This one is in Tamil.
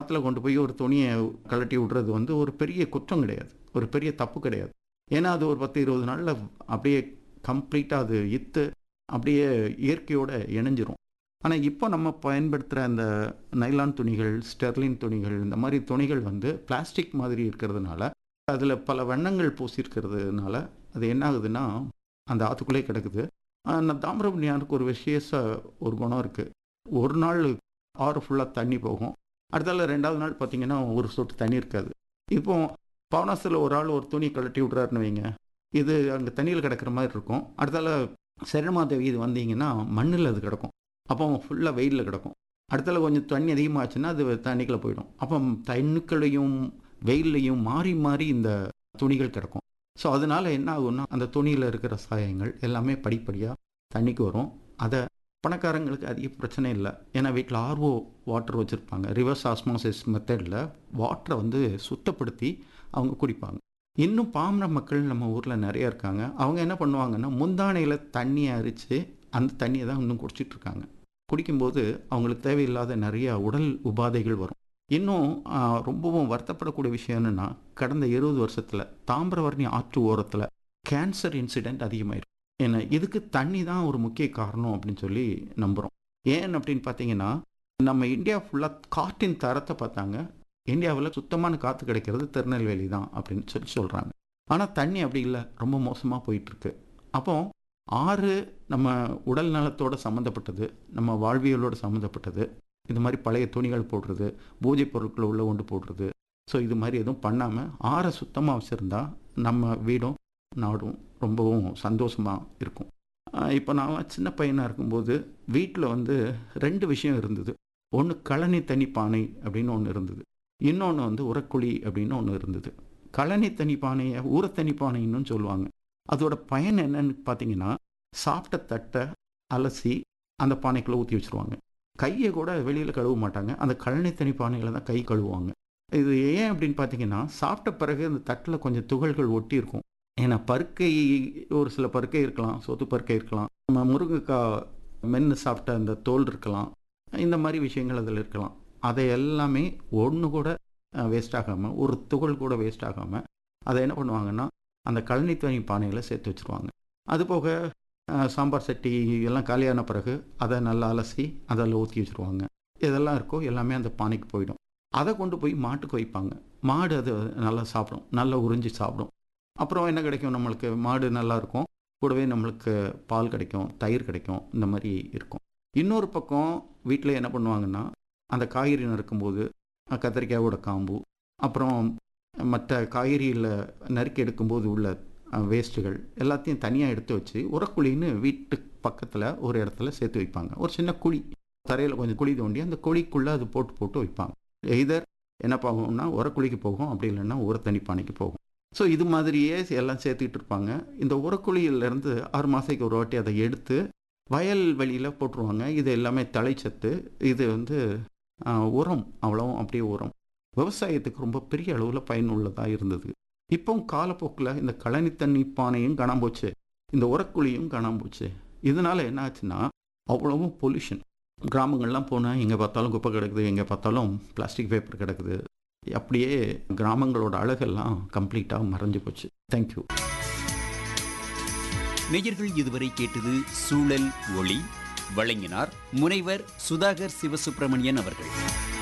ஆற்றுல கொண்டு போய் ஒரு துணியை கழட்டி விடுறது வந்து ஒரு பெரிய குற்றம் கிடையாது ஒரு பெரிய தப்பு கிடையாது ஏன்னா அது ஒரு பத்து இருபது நாளில் அப்படியே கம்ப்ளீட்டாக அது இத்து அப்படியே இயற்கையோட இணைஞ்சிரும் ஆனால் இப்போ நம்ம பயன்படுத்துகிற அந்த நைலான் துணிகள் ஸ்டெர்லின் துணிகள் இந்த மாதிரி துணிகள் வந்து பிளாஸ்டிக் மாதிரி இருக்கிறதுனால அதில் பல வண்ணங்கள் பூசியிருக்கிறதுனால அது என்ன ஆகுதுன்னா அந்த ஆற்றுக்குள்ளே கிடக்குது ஆனால் தாமிரபரணியாருக்கு ஒரு விசேஷ ஒரு குணம் இருக்குது ஒரு நாள் ஆறு ஃபுல்லாக தண்ணி போகும் அடுத்தால ரெண்டாவது நாள் பார்த்தீங்கன்னா ஒரு சொட்டு தண்ணி இருக்காது இப்போ பவனாசில் ஒரு ஆள் ஒரு துணி கழட்டி விட்றாருன்னு வைங்க இது அங்கே தண்ணியில் கிடக்கிற மாதிரி இருக்கும் அடுத்தால சரணமாதேவி இது வந்தீங்கன்னா மண்ணில் அது கிடக்கும் அப்போ ஃபுல்லாக வெயிலில் கிடக்கும் அடுத்தால கொஞ்சம் தண்ணி அதிகமாச்சுன்னா அது தண்ணிக்குள்ளே போயிடும் அப்போ தண்ணுக்களையும் வெயில்லையும் மாறி மாறி இந்த துணிகள் கிடக்கும் ஸோ அதனால என்ன ஆகும்னா அந்த துணியில் இருக்கிற சாயங்கள் எல்லாமே படிப்படியாக தண்ணிக்கு வரும் அதை பணக்காரங்களுக்கு அதிக பிரச்சனை இல்லை ஏன்னா வீட்டில் ஆர்ஓ வாட்டர் வச்சுருப்பாங்க ரிவர்ஸ் ஆஸ்மோசிஸ் மெத்தடில் வாட்டரை வந்து சுத்தப்படுத்தி அவங்க குடிப்பாங்க இன்னும் பாமர மக்கள் நம்ம ஊரில் நிறைய இருக்காங்க அவங்க என்ன பண்ணுவாங்கன்னா முந்தானையில் தண்ணியை அரித்து அந்த தண்ணியை தான் இன்னும் குடிச்சிட்டு இருக்காங்க குடிக்கும்போது அவங்களுக்கு தேவையில்லாத நிறைய உடல் உபாதைகள் வரும் இன்னும் ஆ, ரொம்பவும் வருத்தப்படக்கூடிய விஷயம் என்னென்னா கடந்த இருபது வருஷத்தில் தாமிரவர்ணி ஆற்று ஓரத்தில் கேன்சர் இன்சிடெண்ட் அதிகமாயிருக்கு ஏன்னா இதுக்கு தண்ணி தான் ஒரு முக்கிய காரணம் அப்படின்னு சொல்லி நம்புகிறோம் ஏன் அப்படின்னு பார்த்தீங்கன்னா நம்ம இந்தியா ஃபுல்லாக காற்றின் தரத்தை பார்த்தாங்க இந்தியாவில் சுத்தமான காற்று கிடைக்கிறது திருநெல்வேலி தான் அப்படின்னு சொல்லி சொல்கிறாங்க ஆனால் தண்ணி அப்படி இல்லை ரொம்ப மோசமாக போயிட்டுருக்கு அப்போ ஆறு நம்ம உடல் நலத்தோட சம்மந்தப்பட்டது நம்ம வாழ்வியலோட சம்மந்தப்பட்டது இது மாதிரி பழைய துணிகள் போடுறது பூஜை பொருட்களை உள்ள கொண்டு போடுறது ஸோ இது மாதிரி எதுவும் பண்ணாமல் ஆறை சுத்தமாக வச்சுருந்தா நம்ம வீடும் நாடும் ரொம்பவும் சந்தோஷமாக இருக்கும் இப்போ நான் சின்ன பையனாக இருக்கும்போது வீட்டில் வந்து ரெண்டு விஷயம் இருந்தது ஒன்று கழனி தனி பானை அப்படின்னு ஒன்று இருந்தது இன்னொன்று வந்து உரக்குழி அப்படின்னு ஒன்று இருந்தது கழனி தனி பானையை ஊரத்தனி பானைன்னு சொல்லுவாங்க அதோட பயன் என்னன்னு பார்த்தீங்கன்னா சாப்பிட்ட தட்டை அலசி அந்த பானைக்குள்ளே ஊற்றி வச்சுருவாங்க கையை கூட வெளியில் கழுவ மாட்டாங்க அந்த கழனி தனி பானையில் தான் கை கழுவுவாங்க இது ஏன் அப்படின்னு பார்த்தீங்கன்னா சாப்பிட்ட பிறகு அந்த தட்டில் கொஞ்சம் துகள்கள் ஒட்டி இருக்கும் ஏன்னா பருக்கை ஒரு சில பருக்கை இருக்கலாம் சொத்து பருக்கை இருக்கலாம் நம்ம முருங்கைக்காய் மென்று சாப்பிட்ட அந்த தோல் இருக்கலாம் இந்த மாதிரி விஷயங்கள் அதில் இருக்கலாம் அதை எல்லாமே ஒன்று கூட வேஸ்ட் ஆகாமல் ஒரு துகள் கூட வேஸ்ட் ஆகாமல் அதை என்ன பண்ணுவாங்கன்னா அந்த கழனி தனி பானையில் சேர்த்து வச்சுருவாங்க அது போக அஹ், சாம்பார் சட்டி எல்லாம் காலியான பிறகு அதை நல்லா அலசி அதில் ஊற்றி வச்சுருவாங்க இதெல்லாம் இருக்கோ எல்லாமே அந்த பானைக்கு போயிடும் அதை கொண்டு போய் மாட்டுக்கு வைப்பாங்க மாடு அது நல்லா சாப்பிடும் நல்லா உறிஞ்சி சாப்பிடும் அப்புறம் என்ன கிடைக்கும் நம்மளுக்கு மாடு நல்லா இருக்கும் கூடவே நம்மளுக்கு பால் கிடைக்கும் தயிர் கிடைக்கும் இந்த மாதிரி இருக்கும் இன்னொரு பக்கம் வீட்டில் என்ன பண்ணுவாங்கன்னா அந்த காய்கறி நறுக்கும்போது அஹ், கத்திரிக்காயோட காம்பு அப்புறம் மற்ற காய்கறியில் நறுக்கி எடுக்கும்போது உள்ள வேஸ்ட்டுகள் எல்லாத்தையும் தனியாக எடுத்து வச்சு உரக்குழின்னு வீட்டுக்கு பக்கத்தில் ஒரு இடத்துல சேர்த்து வைப்பாங்க ஒரு சின்ன குழி தரையில் கொஞ்சம் குழி தோண்டி அந்த குழிக்குள்ளே அது போட்டு போட்டு வைப்பாங்க எய்தர் என்ன போகும்னா உரக்குழிக்கு போகும் அப்படி இல்லைன்னா உரத்தனி பானைக்கு போகும் ஸோ இது மாதிரியே எல்லாம் சேர்த்துக்கிட்டு இருப்பாங்க இந்த உரக்குழியிலேருந்து ஆறு மாதத்துக்கு ஒரு வாட்டி அதை எடுத்து வயல் வெளியில் போட்டுருவாங்க இது எல்லாமே தழைச்சத்து இது வந்து ஆ, உரம் அவ்வளவும் அப்படியே உரம் விவசாயத்துக்கு ரொம்ப பெரிய அளவில் பயனுள்ளதாக இருந்தது இப்போ காலப்போக்கில் இந்த கழனி தண்ணி பானையும் காணாம போச்சு இந்த உரக்குழியும் காணாம போச்சு இதனால என்ன ஆச்சுன்னா அவ்வளவும் பொல்யூஷன் கிராமங்கள்லாம் போனால் எங்கே பார்த்தாலும் குப்பை கிடக்குது எங்கே பார்த்தாலும் பிளாஸ்டிக் பேப்பர் கிடக்குது அப்படியே கிராமங்களோட அழகெல்லாம் கம்ப்ளீட்டாக மறைஞ்சு போச்சு தேங்க்யூ நேயர்கள் இதுவரை கேட்டது சூழல் ஒளி வழங்கினார் முனைவர் சுதாகர் சிவசுப்பிரமணியன் அவர்கள்